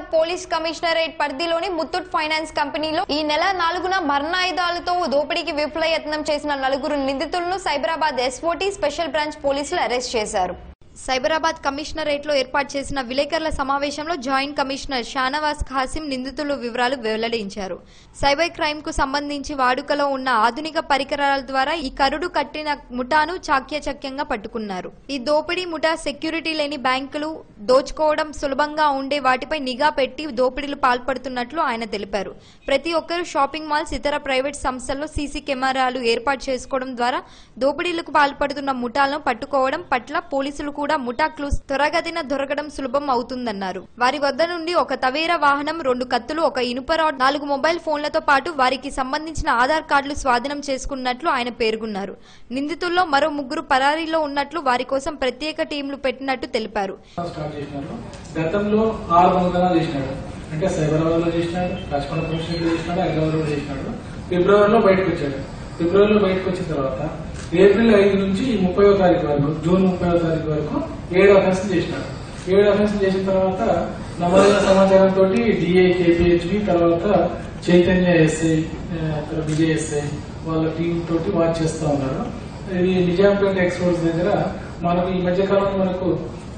Police commissionerate పరిధిలోని Muthoot finance కంపెనీలో ఈ నెల నాలుగున మరణాయుధాలతో దోపిడీకి విఫల యత్నం చేసిన నలుగురు నిందితులను సైబరాబాద్ ఎస్ఓటీ స్పెషల్ బ్రాంచ్ పోలీసులు అరెస్ట్ చేశారు సైబరాబాద్ కమిషనరేట్ లో ఏర్పాటు చేసిన విలేకరుల సమావేశంలో జాయింట్ కమిషనర్ షానవాస్ ఖాసిం నిందితుల వివరాలు వెల్లడించారు సైబర్ క్రైమ్ కు సంబంధించి వాడుకలో ఉన్న ఆధునిక పరికరాల ద్వారా ఈ కరుడు కట్టిన ముఠాను చాక్యచక్యంగా పట్టుకున్నారు ఈ దోపిడీ ముఠా సెక్యూరిటీ లేని బ్యాంకులు దోచుకోవడం సులభంగా ఉండే వాటిపై నిఘా పెట్టి దోపిడీలు పాల్పడుతున్నట్లు ఆయన తెలిపారు ప్రతి ఒక్కరూ షాపింగ్ మాల్స్ ఇతర ప్రైవేట్ సంస్థల్లో సీసీ కెమెరాలు ఏర్పాటు చేసుకోవడం ద్వారా దోపిడీలకు పాల్పడుతున్న ముఠాలను పట్టుకోవడం పట్ల పోలీసులు కూడా ముఠా క్లూస్ త్వరగతిన దొరకడం సులభం అవుతుందన్నారు వారి వద్ద నుండి ఒక తవేరా వాహనం రెండు కత్తులు ఒక ఇనుప రాడ్ నాలుగు మొబైల్ ఫోన్లతో పాటు వారికి సంబంధించిన ఆధార్ కార్డులు స్వాధీనం చేసుకున్నట్లు ఆయన పేర్కొన్నారు నిందితుల్లో మరో ముగ్గురు పరారీలో ఉన్నట్లు వారి కోసం ప్రత్యేక టీంలు పెట్టినట్టు తెలిపారు స్టార్ట్ చేసినారు గతంలో ఆరు దొంగతనాలు చేసినాడు అంటే సైబరాబాద్ లో చేసినాడు రాజకొండ ప్రొఫెషన్ లో చేసినాడు హైదరాబాద్ లో చేసినాడు ఫిబ్రవరిలో బయటకు వచ్చాడు ఫిబ్రవరిలో బయటకు వచ్చిన తర్వాత ఏప్రిల్ ఐదు నుంచి ముప్పైవ తారీఖు వరకు జూన్ ముప్పైవ తారీఖు వరకు ఏడు అఫెన్స్లు చేసినాడు ఏడు అఫెన్స్లు చేసిన తర్వాత నమోదైన సమాచారంతో డిఐ కేపీహెచ్బి తర్వాత చైతన్య ఎస్ఐ తర్వాత విజయ్ ఎస్ఐ వాళ్ళ టీం తోటి వాచ్ చేస్తా ఉన్నారు ఇది నిజాంపేట ఎక్స్పోర్ట్స్ దగ్గర మనకు ఈ మధ్య కాలంలో మనకు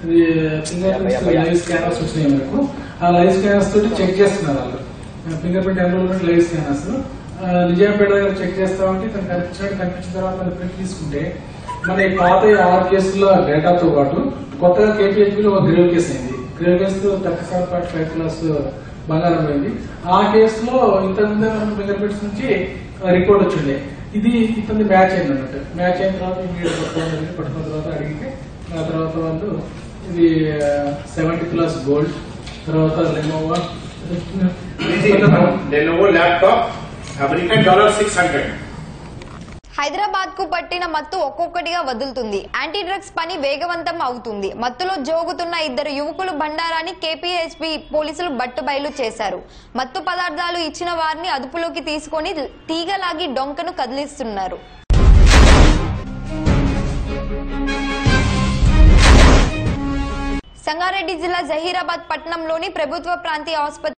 ఫింగర్ ప్రింట్స్ లైవ్ స్కానర్స్ వచ్చినాయి మనకు ఆ లైవ్ స్కానర్స్ తోటి చెక్ చేస్తున్నారు వాళ్ళు finger print enrolment live scanners Nizampet దగ్గర చెక్ చేస్తా ఉంటే తను కనిపించినట్టు కనిపించిన తర్వాత మన ప్రింట్ తీసుకుంటే మన ఈ పాత ఈ ఆరు కేసుల డేటాతో పాటు కొత్తగా కేపీహెచ్బిలో ఒక గ్రేవ్ కేసు అయింది grave case thirty seven point five class బంగారం పోయింది ఆ కేసులో ఇంతకుముందే మనం ఫింగర్ ప్రింట్స్ నుంచి రిపోర్ట్ వచ్చిండే ఇది ఇతని మ్యాచ్ అయింది అన్నట్టు మ్యాచ్ అయిన తర్వాత ఇమీడియట్ పట్టుకోవడం పట్టుకున్న తర్వాత అడిగితే ఆ తర్వాత వాళ్ళు ఇది సెవెంటీ క్లాస్ గోల్డ్ తర్వాత Lenovo Lenovo laptop, American dollar 600. Hyderabad కు పట్టిన మత్తు ఒక్కొక్కటిగా వదులుతుంది యాంటీ డ్రగ్స్ పని వేగవంతం అవుతుంది మత్తులో జోగుతున్న ఇద్దరు యువకులు బండారాన్ని కేపీహెచ్పి పోలీసులు బట్టుబయలు చేశారు మత్తు పదార్థాలు ఇచ్చిన వారిని అదుపులోకి తీసుకొని తీగలాగి డొంకను కదిలిస్తున్నారు సంగారెడ్డి జిల్లా జహీరాబాద్ పట్టణంలోని ప్రభుత్వ ప్రాంతీయ ఆసుపత్రి